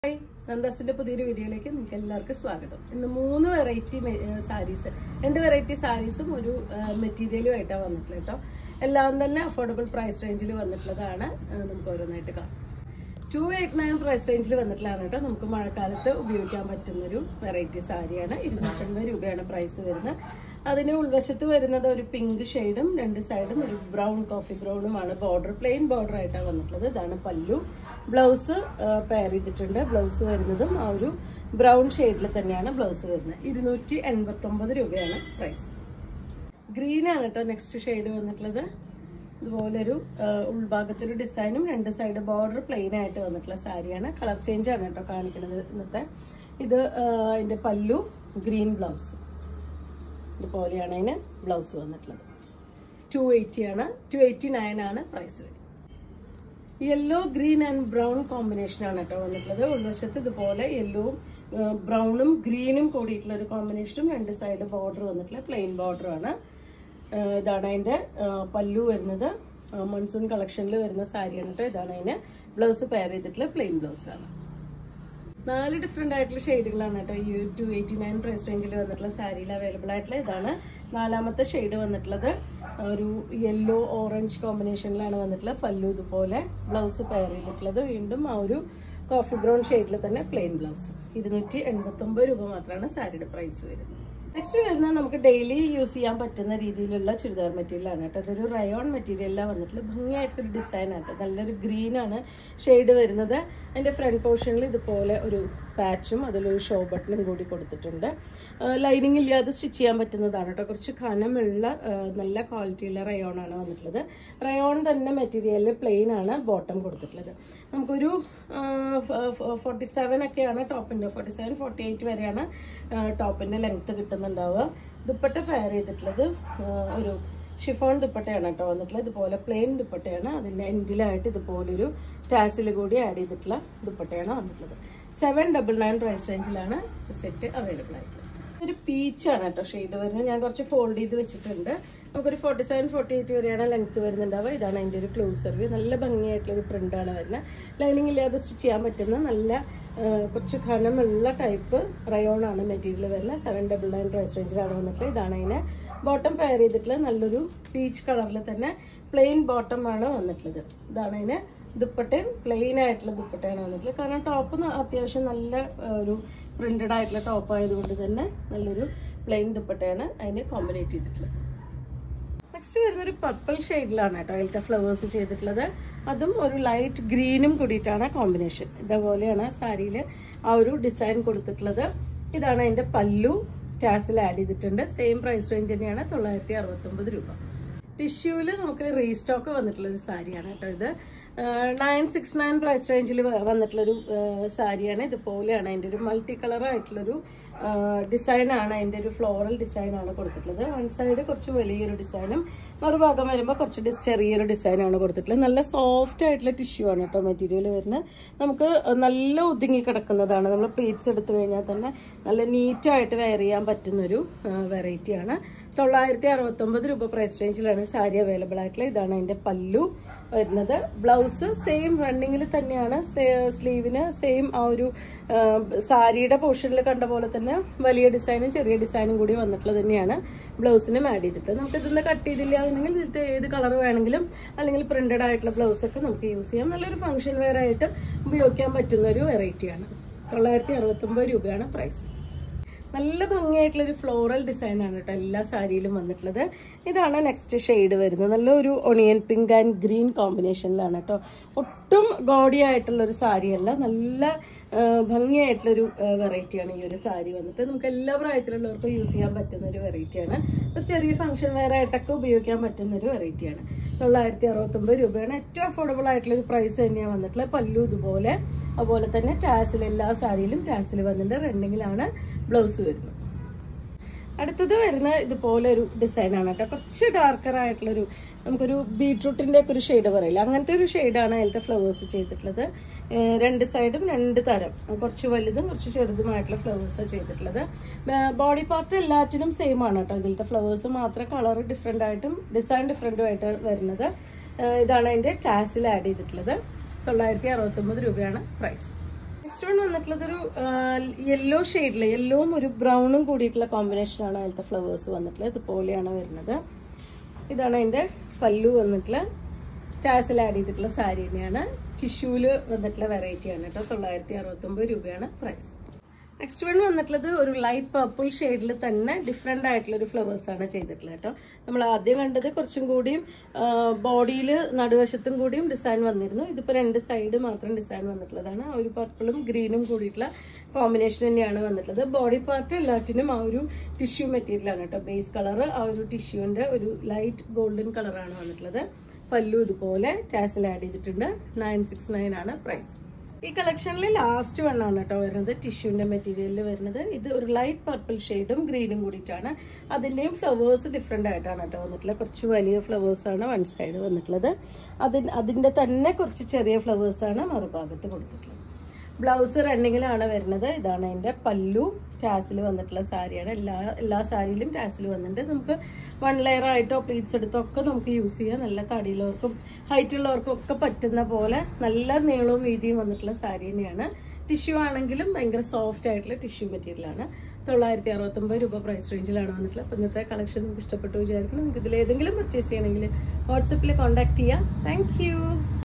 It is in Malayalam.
ഹായ് നന്ദാസിന്റെ പുതിയൊരു വീഡിയോയിലേക്ക് നിങ്ങൾക്ക് എല്ലാവർക്കും സ്വാഗതം ഇന്ന് മൂന്ന് വെറൈറ്റി സാരീസ് രണ്ട് വെറൈറ്റി സാരീസും ഒരു മെറ്റീരിയലും ആയിട്ടാണ് വന്നിട്ടുള്ളത് കേട്ടോ എല്ലാം തന്നെ അഫോർഡബിൾ പ്രൈസ് റേഞ്ചിൽ വന്നിട്ടുള്ളതാണ് ആ, നമുക്ക് ഓരോന്നായിട്ട് കാണാം ടു എയ്റ്റ് നയൻ പ്രൈസ് റേഞ്ചിൽ വന്നിട്ടുള്ളതാണ് കേട്ടോ നമുക്ക് മഴക്കാലത്ത് ഉപയോഗിക്കാൻ പറ്റുന്നൊരു വെറൈറ്റി സാരിയാണ് ഇരുന്നൂറ്റൻപത് രൂപയാണ് പ്രൈസ് വരുന്നത് അതിന് ഉൾവശത്ത് വരുന്നത് ഒരു പിങ്ക് ഷെയ്ഡും രണ്ട് സൈഡും ഒരു ബ്രൗൺ കോഫി ബ്രൗണുമാണ് ബോർഡർ പ്ലെയിൻ ബോർഡർ ആയിട്ടാണ് വന്നിട്ടുള്ളത് ഇതാണ് പല്ലു ബ്ലൗസ് പെയർ ചെയ്തിട്ടുണ്ട് ബ്ലൗസ് വരുന്നതും ആ ഒരു ബ്രൗൺ ഷെയ്ഡിൽ തന്നെയാണ് ബ്ലൗസ് വരുന്നത് ഇരുന്നൂറ്റി എൺപത്തൊമ്പത് രൂപയാണ് പ്രൈസ് ഗ്രീൻ ആണ് കേട്ടോ നെക്സ്റ്റ് ഷെയ്ഡ് വന്നിട്ടുള്ളത് ഇതുപോലൊരു ആ, ഉൾഭാഗത്തൊരു ഡിസൈനും രണ്ട് സൈഡ് ബോർഡർ പ്ലെയിൻ ആയിട്ട് വന്നിട്ടുള്ള സാരിയാണ് കളർ ചേഞ്ച് ആണ് കേട്ടോ കാണിക്കുന്നത് ഇന്നത്തെ ഇത് ആ, അതിന്റെ പല്ലു ഗ്രീൻ ബ്ലൗസ് ഇതുപോലെയാണ് അതിന് ബ്ലൗസ് വന്നിട്ടുള്ളത് ടു എയ്റ്റി ആണ് ടു എയ്റ്റി നയൻ ആണ് പ്രൈസ് വരുന്നത് yellow green and brown combination ആണ് കേട്ടോ വന്നിട്ടുള്ളത് ഉൾവശത്ത് ഇതുപോലെ യെല്ലോവും ബ്രൗണും ഗ്രീനും കൂടിയിട്ടുള്ള ഒരു കോമ്പിനേഷനും രണ്ട് സൈഡ് ബോർഡർ വന്നിട്ടുള്ള പ്ലെയിൻ ബോർഡർ ആണ് ആ, ഇതാണ് അതിന്റെ ആ, പല്ലു വരുന്നത് മൺസൂൺ കളക്ഷനിൽ വരുന്ന സാരിയാണ് കേട്ടോ ഇതാണ് അതിന് ബ്ലൗസ് പെയർ ചെയ്തിട്ടുള്ള പ്ലെയിൻ ബ്ലൗസ് ആണ് നാല് ഡിഫറെന്റ് ആയിട്ടുള്ള ഷെയ്ഡുകളാണ് കേട്ടോ ഈ ടു എയ്റ്റി നയൻ പ്രൈസ് റേഞ്ചിൽ വന്നിട്ടുള്ള സാരിയിൽ അവൈലബിൾ ആയിട്ടുള്ള ഇതാണ് നാലാമത്തെ ഷെയ്ഡ് വന്നിട്ടുള്ളത് ഒരു യെല്ലോ ഓറഞ്ച് കോമ്പിനേഷനിലാണ് വന്നിട്ടുള്ളത് പല്ലു ഇതുപോലെ ബ്ലൗസ് പെയർ ചെയ്തിട്ടുള്ളത് വീണ്ടും ആ ഒരു കോഫി ബ്രൗൺ ഷെയ്ഡിൽ തന്നെ പ്ലെയിൻ ബ്ലൗസ് ഇരുന്നൂറ്റി എൺപത്തി ഒമ്പത് രൂപ മാത്രമാണ് സാരിയുടെ പ്രൈസ് വരുന്നത് നെക്സ്റ്റ് വരുന്നത് നമുക്ക് ഡെയിലി യൂസ് ചെയ്യാൻ പറ്റുന്ന രീതിയിലുള്ള ചുരിദാർ മെറ്റീരിയൽ ആണ് കേട്ടോ ഇതൊരു റയോൺ മെറ്റീരിയലാണ് വന്നിട്ടുള്ള ഭംഗിയായിട്ടൊരു ഡിസൈൻ ആട്ടോ നല്ലൊരു ഗ്രീൻ ആണ് ഷെയ്ഡ് വരുന്നത് അതിന്റെ ഫ്രണ്ട് പോർഷനിൽ ഇതുപോലെ ഒരു പാച്ചും അതിലൊരു ഷോ ബട്ടണും കൂടി കൊടുത്തിട്ടുണ്ട് ലൈനിങ് ഇല്ലാതെ സ്റ്റിച്ച് ചെയ്യാൻ പറ്റുന്നതാണ് കേട്ടോ കുറച്ച് കനമുള്ള ആ, നല്ല ക്വാളിറ്റിയുള്ള റയോൺ ആണ് വന്നിട്ടുള്ളത് റയോൺ തന്നെ മെറ്റീരിയലിൽ പ്ലെയിൻ ആണ് ബോട്ടം കൊടുത്തിട്ടുള്ളത് നമുക്കൊരു ഫോർട്ടി സെവൻ ഒക്കെയാണ് ടോപ്പിന്റെ ഫോർട്ടി സെവൻ ഫോർട്ടി എയ്റ്റ് വരെയാണ് ടോപ്പിന്റെ ലെങ്ത് കിട്ടുന്നുണ്ടാവുക ദുപ്പട്ട പെയർ ചെയ്തിട്ടുള്ളത് ആ, ഒരു ഷിഫോൺ ദുപ്പട്ടയാണ് കേട്ടോ വന്നിട്ടുള്ളത് ഇതുപോലെ പ്ലെയിൻ ദുപ്പട്ടയാണ് അതിന്റെ എൻഡിലായിട്ട് ഇതുപോലൊരു ടാസിൽ കൂടി ആഡ് ചെയ്തിട്ടുള്ള ദുപ്പട്ടയാണ് വന്നിട്ടുള്ളത് സെവൻ ഡബിൾ നയൻ പ്രൈസ് റേഞ്ചിലാണ് സെറ്റ് അവൈലബിൾ ആയിട്ടുള്ളത് ഒരു പീച്ചാണ് കേട്ടോ ഷെയ്ഡ് വരുന്നത് ഞാൻ കുറച്ച് ഫോൾഡ് ചെയ്ത് വെച്ചിട്ടുണ്ട് നമുക്കൊരു ഫോർട്ടി സെവൻ ഫോർട്ടി എയ്റ്റ് വരെയാണ് ലെങ്ത് വരുന്നുണ്ടാവുക ഇതാണ് അതിൻ്റെ ഒരു ക്ലോസർ വ്യൂ നല്ല ഭംഗിയായിട്ടുള്ള ഒരു പ്രിന്റാണ് വരുന്നത് ലൈനിങ് ഇല്ലാതെ സ്റ്റിച്ച് ചെയ്യാൻ പറ്റുന്ന നല്ല ആ, കുറച്ച് ഘനമുള്ള ടൈപ്പ് റയോൺ ആണ് മെറ്റീരിയൽ വരുന്നത് സെവൻ ഡബിൾ നയൻ പ്രൈസ് റേഞ്ചിലാണ് വന്നിട്ടുള്ളത് ഇതാണ് അതിനെ ബോട്ടം പെയർ ചെയ്തിട്ടുള്ള നല്ലൊരു പീച്ച് കളറിൽ തന്നെ പ്ലെയിൻ ബോട്ടം ആണ് വന്നിട്ടുള്ളത് ഇതാണ് അതിന് ദുപ്പട്ടയും പ്ലെയിൻ ആയിട്ടുള്ള ദുപ്പട്ടയാണ് വന്നിട്ടുള്ളത് കാരണം ടോപ്പ് അത്യാവശ്യം നല്ല ആ, ഒരു പ്രിന്റഡ് ആയിട്ടുള്ള ടോപ്പ് ആയതുകൊണ്ട് തന്നെ നല്ലൊരു പ്ലെയിൻ ദുപ്പട്ടയാണ് അതിന് കോമ്പിനേറ്റ് ചെയ്തിട്ടുള്ളത് നെക്സ്റ്റ് വരുന്ന ഒരു പർപ്പിൾ ഷെയ്ഡിലാണ് കേട്ടോ അതിലത്തെ ഫ്ലവേഴ്സ് ചെയ്തിട്ടുള്ളത് അതും ഒരു ലൈറ്റ് ഗ്രീനും കൂടിയിട്ടാണ് കോമ്പിനേഷൻ ഇതേപോലെയാണ് സാരിയിൽ ആ ഒരു ഡിസൈൻ കൊടുത്തിട്ടുള്ളത് ഇതാണ് അതിന്റെ പല്ലു ടാസിൽ ആഡ് ചെയ്തിട്ടുണ്ട് സെയിം പ്രൈസ് റേഞ്ച് തന്നെയാണ് തൊള്ളായിരത്തി അറുപത്തൊമ്പത് രൂപ ടിഷ്യൂല് നമുക്ക് റീസ്റ്റോക്ക് വന്നിട്ടുള്ള ഒരു സാരിയാണ് കേട്ടോ ഇത് നയൻ സിക്സ് നയൻ പ്രൈസ് റേഞ്ചിൽ വന്നിട്ടുള്ളൊരു ആ, സാരിയാണ് ഇതുപോലെയാണ് അതിൻ്റെ ഒരു മൾട്ടി കളർ ആയിട്ടുള്ളൊരു ഡിസൈനാണ് അതിൻ്റെ ഒരു ഫ്ലോറൽ ഡിസൈനാണ് കൊടുത്തിട്ടുള്ളത് വൺ സൈഡ് കുറച്ച് വലിയൊരു ഡിസൈനും മറുഭാഗം വരുമ്പോൾ കുറച്ച് ഡിസ് ചെറിയൊരു ഡിസൈനാണ് കൊടുത്തിട്ടുള്ളത് നല്ല സോഫ്റ്റ് ആയിട്ടുള്ള ടിഷ്യൂ ആണ് കേട്ടോ മെറ്റീരിയൽ വരുന്നത് നമുക്ക് നല്ല ഒതുങ്ങി കിടക്കുന്നതാണ് നമ്മൾ പ്ലീറ്റ്സ് എടുത്തു കഴിഞ്ഞാൽ തന്നെ നല്ല നീറ്റായിട്ട് വെയർ ചെയ്യാൻ പറ്റുന്നൊരു വെറൈറ്റിയാണ് തൊള്ളായിരത്തി അറുപത്തൊമ്പത് രൂപ പ്രൈസ് റേഞ്ചിലാണ് സാരി അവൈലബിൾ ആയിട്ടുള്ളത് ഇതാണ് അതിന്റെ പല്ലു വരുന്നത് ബ്ലൗസ് സെയിം റണ്ണിങ്ങിൽ തന്നെയാണ് സ്ലീവിന് സെയിം ആ ഒരു ആ, സാരിയുടെ പോർഷനിൽ കണ്ട പോലെ തന്നെ വലിയ ഡിസൈനും ചെറിയ ഡിസൈനും കൂടി വന്നിട്ടുള്ളത് തന്നെയാണ് ബ്ലൗസിനും ആഡ് ചെയ്തിട്ട് നമുക്ക് ഇതിന്ന് കട്ട് ചെയ്തില്ല എന്നുണ്ടെങ്കിൽ ഇതിലത്തെ ഏത് കളർ വേണമെങ്കിലും അല്ലെങ്കിൽ പ്രിന്റഡ് ആയിട്ടുള്ള ബ്ലൗസ് ഒക്കെ നമുക്ക് യൂസ് ചെയ്യാം നല്ലൊരു ഫംഗ്ഷൻ വെയർ ആയിട്ട് ഉപയോഗിക്കാൻ പറ്റുന്ന ഒരു വെറൈറ്റിയാണ് തൊള്ളായിരത്തി അറുപത്തൊമ്പത് രൂപയാണ് പ്രൈസ് നല്ല ഭംഗിയായിട്ടുള്ള ഒരു ഫ്ലോറൽ ഡിസൈൻ ആണ് കേട്ടോ എല്ലാ സാരിയിലും വന്നിട്ടുള്ളത് ഇതാണ് നെക്സ്റ്റ് ഷെയ്ഡ് വരുന്നത് നല്ലൊരു ഒണിയൻ പിങ്ക് ആൻഡ് ഗ്രീൻ കോമ്പിനേഷനിലാണ് കേട്ടോ ഒട്ടും ഗോഡി ആയിട്ടുള്ള ഒരു സാരിയല്ല നല്ല ആ, ഭംഗിയായിട്ടുള്ളൊരു വെറൈറ്റിയാണ് ഈ ഒരു സാരി വന്നിട്ട് നമുക്ക് എല്ലാ പ്രായത്തിലുള്ളവർക്കും യൂസ് ചെയ്യാൻ പറ്റുന്ന ഒരു വെറൈറ്റിയാണ് ഒരു ചെറിയ ഫംഗ്ഷൻ വെയർ ആയിട്ടൊക്കെ ഉപയോഗിക്കാൻ പറ്റുന്ന ഒരു വെറൈറ്റിയാണ് തൊള്ളായിരത്തി അറുപത്തൊമ്പത് രൂപയാണ് ഏറ്റവും അഫോർഡബിൾ ആയിട്ടുള്ള ഒരു പ്രൈസ് തന്നെയാണ് വന്നിട്ടുള്ളത് പല്ലു ഇതുപോലെ അതുപോലെ തന്നെ ടാസിൽ എല്ലാ സാരിയിലും ടാസിൽ വന്നിട്ട് റണ്ണിങ്ങിലാണ് ബ്ലൗസ് വരുന്നത് അടുത്തത് വരുന്ന ഇതുപോലെ ഒരു ഡിസൈൻ ആണ് കേട്ടോ കുറച്ച് ഡാർക്കർ ആയിട്ടുള്ളൊരു നമുക്കൊരു ബീട്രൂട്ടിന്റെ ഒക്കെ ഒരു ഷെയ്ഡ് പറയില്ല അങ്ങനത്തെ ഒരു ഷെയ്ഡാണ് അതിലത്തെ ഫ്ലവേഴ്സ് ചെയ്തിട്ടുള്ളത് ഏഹ് രണ്ട് സൈഡും രണ്ട് തരം കുറച്ച് വലുതും കുറച്ച് ചെറുതുമായിട്ടുള്ള ഫ്ലവേഴ്സ് ചെയ്തിട്ടുള്ളത് ബോഡി പാർട്ട് എല്ലാറ്റിനും സെയിം ആണ് കേട്ടോ ഇതിലത്തെ ഫ്ലവേഴ്സ് മാത്രം കളർ ഡിഫറെന്റ് ആയിട്ടും ഡിസൈൻ ഡിഫറെന്റും ആയിട്ട് വരുന്നത് ഏഹ് ഇതാണ് അതിന്റെ ടാസിൽ ആഡ് ചെയ്തിട്ടുള്ളത് തൊള്ളായിരത്തി അറുപത്തൊമ്പത് രൂപയാണ് പ്രൈസ് നെക്സ്റ്റ് നെക്സ്റ്റ് വൺ വന്നിട്ടുള്ളത് ഒരു യെല്ലോ ഷെയ്ഡിൽ യെല്ലോവും ഒരു ബ്രൗണും കൂടിയിട്ടുള്ള കോമ്പിനേഷനാണ് അതിലത്തെ ഫ്ലവേഴ്സ് വന്നിട്ടുള്ളത് ഇതുപോലെയാണ് വരുന്നത് ഇതാണ് അതിന്റെ പല്ലു വന്നിട്ടുള്ള ടാസിൽ ആഡ് ചെയ്തിട്ടുള്ള സാരി തന്നെയാണ് ടിഷ്യൂല് വന്നിട്ടുള്ള വെറൈറ്റിയാണ് കേട്ടോ തൊള്ളായിരത്തി അറുപത്തൊമ്പത് രൂപയാണ് പ്രൈസ് നെക്സ്റ്റ് വൺ വന്നിട്ടുള്ളത് ഒരു ലൈറ്റ് പർപ്പിൾ ഷെയ്ഡിൽ തന്നെ ഡിഫറെൻ്റ് ആയിട്ടുള്ള ഒരു ഫ്ലവേഴ്സ് ആണ് ചെയ്തിട്ടുള്ളത് കേട്ടോ നമ്മൾ ആദ്യം കണ്ടത് കുറച്ചും കൂടിയും ബോഡിയിൽ നടുവശത്തും കൂടിയും ഡിസൈൻ വന്നിരുന്നു ഇതിപ്പോൾ രണ്ട് സൈഡ് മാത്രം ഡിസൈൻ വന്നിട്ടുള്ളതാണ് ആ ഒരു പർപ്പിളും ഗ്രീനും കൂടിയിട്ടുള്ള കോമ്പിനേഷൻ തന്നെയാണ് വന്നിട്ടുള്ളത് ബോഡി പാർട്ട് എല്ലാറ്റിനും ആ ഒരു ടിഷ്യൂ മെറ്റീരിയലാണ് കേട്ടോ ബേസ് കളർ ആ ഒരു ടിഷ്യൂവിൻ്റെ ഒരു ലൈറ്റ് ഗോൾഡൻ കളറാണ് വന്നിട്ടുള്ളത് പല്ലു ഇതുപോലെ ടാസിൽ ആഡ് ചെയ്തിട്ടുണ്ട് നയൻ സിക്സ് നയൻ ആണ് പ്രൈസ് ഈ കളക്ഷനിൽ ലാസ്റ്റ് വൺ ആണ് കേട്ടോ വരുന്നത് ടിഷ്യൂവിന്റെ മെറ്റീരിയലിൽ വരുന്നത് ഇത് ഒരു ലൈറ്റ് പർപ്പിൾ ഷെയ്ഡും ഗ്രീനും കൂടിയിട്ടാണ് അതിന്റെയും ഫ്ലവേഴ്സ് ഡിഫറെന്റ് ആയിട്ടാണ് കേട്ടോ വന്നിട്ടുള്ളത് കുറച്ച് വലിയ ഫ്ലവേഴ്സ് ആണ് വൺ സൈഡ് വന്നിട്ടുള്ളത് അതിന് അതിന്റെ തന്നെ കുറച്ച് ചെറിയ ഫ്ലവേഴ്സ് ആണ് മറുഭാഗത്ത് കൊടുത്തിട്ടുള്ളത് ബ്ലൗസ് റണ്ണിങ്ങിലാണ് വരുന്നത് ഇതാണ് അതിന്റെ പല്ലു ടാസിൽ വന്നിട്ടുള്ള സാരിയാണ് എല്ലാ എല്ലാ സാരിയിലും ടാസിൽ വന്നിട്ടുണ്ട് നമുക്ക് വൺ ലെയർ ആയിട്ടോ പ്ലീറ്റ്സ് എടുത്തോ ഒക്കെ നമുക്ക് യൂസ് ചെയ്യാം നല്ല തടിയുള്ളവർക്കും ഹൈറ്റ് ഉള്ളവർക്കും ഒക്കെ പറ്റുന്ന പോലെ നല്ല നീളവും വീതിയും വന്നിട്ടുള്ള സാരി തന്നെയാണ് ടിഷ്യൂ ആണെങ്കിലും ഭയങ്കര സോഫ്റ്റ് ആയിട്ടുള്ള ടിഷ്യൂ മെറ്റീരിയലാണ് തൊള്ളായിരത്തി അറുപത്തൊമ്പത് രൂപ പ്രൈസ് റേഞ്ചിലാണ് വന്നിട്ടുള്ളത് അപ്പോൾ ഇന്നത്തെ കളക്ഷൻ നിങ്ങൾക്ക് ഇഷ്ടപ്പെട്ടു വിചാരിക്കണം നിങ്ങൾക്ക് ഇതിൽ ഏതെങ്കിലും പർച്ചേസ് ചെയ്യണമെങ്കിൽ വാട്സപ്പിൽ കോൺടാക്ട് ചെയ്യാം താങ്ക്